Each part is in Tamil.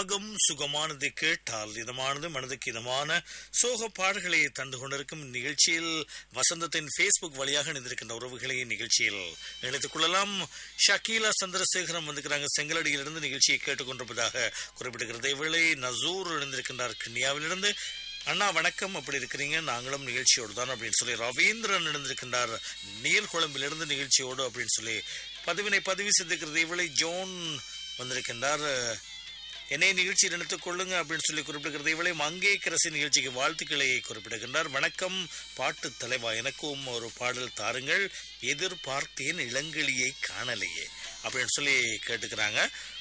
ராகம் சுகமானது கேட்டால் இதமானது மனதுக்கு இதமான சோக பாடல்களை தந்து கொண்டிருக்கும் நிகழ்ச்சியில் வசந்தத்தின் ஃபேஸ்புக் வழியாக இணைந்திருக்கின்ற உறவுகளை நிகழ்ச்சியில் இணைத்துக் கொள்ளலாம் ஷக்கீலா சந்திரசேகரம் வந்திருக்கிறாங்க செங்கலடியிலிருந்து நிகழ்ச்சியை கேட்டுக்கொண்டிருப்பதாக குறிப்பிடுகிறது இவளை நசூர் இணைந்திருக்கின்றார் கிண்ணியாவிலிருந்து அண்ணா வணக்கம் அப்படி இருக்கிறீங்க நாங்களும் நிகழ்ச்சியோடு தான் அப்படின்னு சொல்லி ரவீந்திரன் இணைந்திருக்கின்றார் நீர்குழம்பிலிருந்து நிகழ்ச்சியோடு அப்படின்னு சொல்லி பதிவினை பதிவு செய்திருக்கிறது இவளை ஜோன் வந்திருக்கின்றார் என்னை நிகழ்ச்சியில் நினைத்துக் கொள்ளுங்க அப்படின்னு சொல்லி குறிப்பிடுகிறது இவளை மங்கே கிரசி நிகழ்ச்சிக்கு வாழ்த்துக்களை குறிப்பிடுகின்றார் வணக்கம் பாட்டு தலைவா எனக்கும் ஒரு பாடல் தாருங்கள் எதிர்பார்த்தேன் இளங்கிளியை காணலையே அப்படின்னு சொல்லி கேட்டுக்கிறாங்க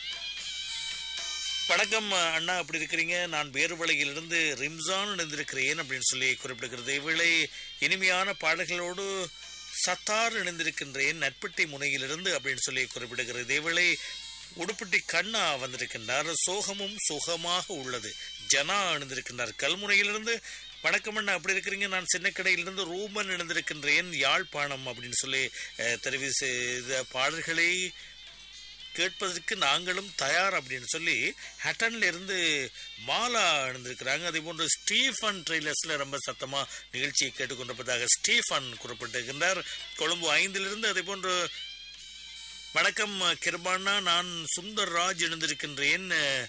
வணக்கம் அண்ணா அப்படி இருக்கிறீங்க நான் வேறுவலையிலிருந்து ரிம்சான் இணைந்திருக்கிறேன் அப்படின்னு சொல்லி குறிப்பிடுகிறது இவளை இனிமையான பாடல்களோடு சத்தார் இணைந்திருக்கின்றேன் நட்பட்டி முனையிலிருந்து அப்படின்னு சொல்லி குறிப்பிடுகிறது இவளை உடுப்பட்டி கண்ணா வந்திருக்கின்றார் சோகமும் சுகமாக உள்ளது ஜனா இணைந்திருக்கின்றார் கல்முனையிலிருந்து வணக்கம் அண்ணா அப்படி இருக்கிறீங்க நான் சின்ன கடையிலிருந்து ரூமன் இணைந்திருக்கின்றேன் யாழ்ப்பாணம் அப்படின்னு சொல்லி அஹ், தெரிவு செய்த பாடல்களை கேட்பதற்கு நாங்களும் தயார் அப்படின்னு சொல்லி ஹட்டன்ல இருந்து மாலா இருந்திருக்கிறாங்க அதே போன்று ஸ்டீஃபன் ட்ரெய்லர்ஸ்ல ரொம்ப சத்தமா நிகழ்ச்சியை கேட்டுக்கொண்டிருப்பதாக ஸ்டீஃபன் குறிப்பிட்டிருக்கின்றார் கொழும்பு ஐந்திலிருந்து அதே போன்று வணக்கம் கிருபானா நான் சுந்தர் ராஜ் இணைந்திருக்கின்றேன்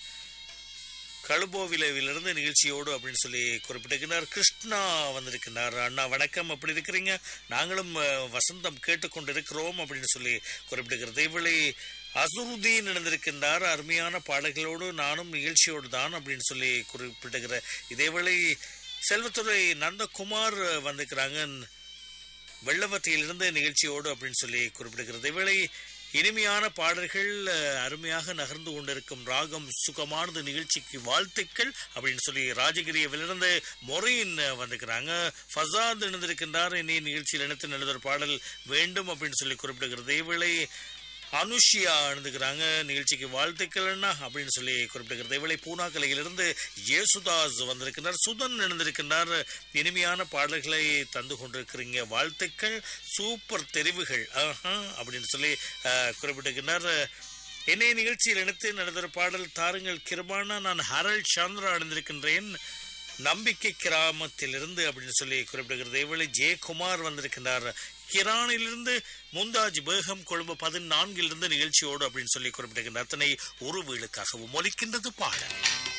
கழுபோவிலிருந்து நிகழ்ச்சியோடு அப்படின்னு சொல்லி குறிப்பிட்டிருக்கிறார் கிருஷ்ணா வந்திருக்கிறார் அண்ணா வணக்கம் அப்படி இருக்கிறீங்க நாங்களும் அஹ், வசந்தம் கேட்டுக்கொண்டிருக்கிறோம் அப்படின்னு சொல்லி குறிப்பிட்டிருக்கிறது இவளை அசுருதீன் இணைந்திருக்கின்றார் அருமையான பாடல்களோடு நானும் நிகழ்ச்சியோடு தான் அப்படின்னு சொல்லி குறிப்பிட்டுகிற இதேவேளை செல்வத்துறை நந்தகுமார் வந்திருக்கிறாங்க வெள்ளவத்தியிலிருந்து நிகழ்ச்சியோடு அப்படின்னு சொல்லி குறிப்பிடுகிறது இவளை இனிமையான பாடல்கள் அஹ், அருமையாக நகர்ந்து கொண்டிருக்கும் ராகம் சுகமானது நிகழ்ச்சிக்கு வாழ்த்துக்கள் அப்படின்னு சொல்லி ராஜகிரியவிலிருந்து மொரையின் வந்திருக்கிறாங்க ஃபசாத் இணைந்திருக்கின்றார் இனி நிகழ்ச்சியில் இணைத்து நல்லதொரு பாடல் வேண்டும் அப்படின்னு சொல்லி குறிப்பிடுகிறது இவளை அனுஷியா எழுந்துக்கிறாங்க நிகழ்ச்சிக்கு வாழ்த்துக்கள்னா அப்படின்னு சொல்லி குறிப்பிடுகிறது இவளை பூனாக்கலையிலிருந்து இயேசுதாஸ் வந்திருக்கிறார் சுதன் எழுந்திருக்கின்றார் இனிமையான பாடல்களை தந்து கொண்டிருக்கிறீங்க வாழ்த்துக்கள் சூப்பர் தெரிவுகள் ஆஹா அப்படின்னு சொல்லி அஹ், குறிப்பிட்டிருக்கிறார் என்னை நிகழ்ச்சியில் இணைத்து நடந்த பாடல் தாருங்கள் கிருபானா நான் ஹரல் சந்திரா அணிந்திருக்கின்றேன் நம்பிக்கை கிராமத்திலிருந்து அப்படின்னு சொல்லி குறிப்பிடுகிறது இவளை ஜெயக்குமார் வந்திருக்கின்றார் கிரானிலிருந்து முந்தாஜ் பேகம் கொழும்பு பதினான்கிலிருந்து நிகழ்ச்சியோடு அப்படின்னு சொல்லி குறிப்பிடுகின்ற அத்தனை உறவுகளுக்காகவும் ஒலிக்கின்றது பாடல்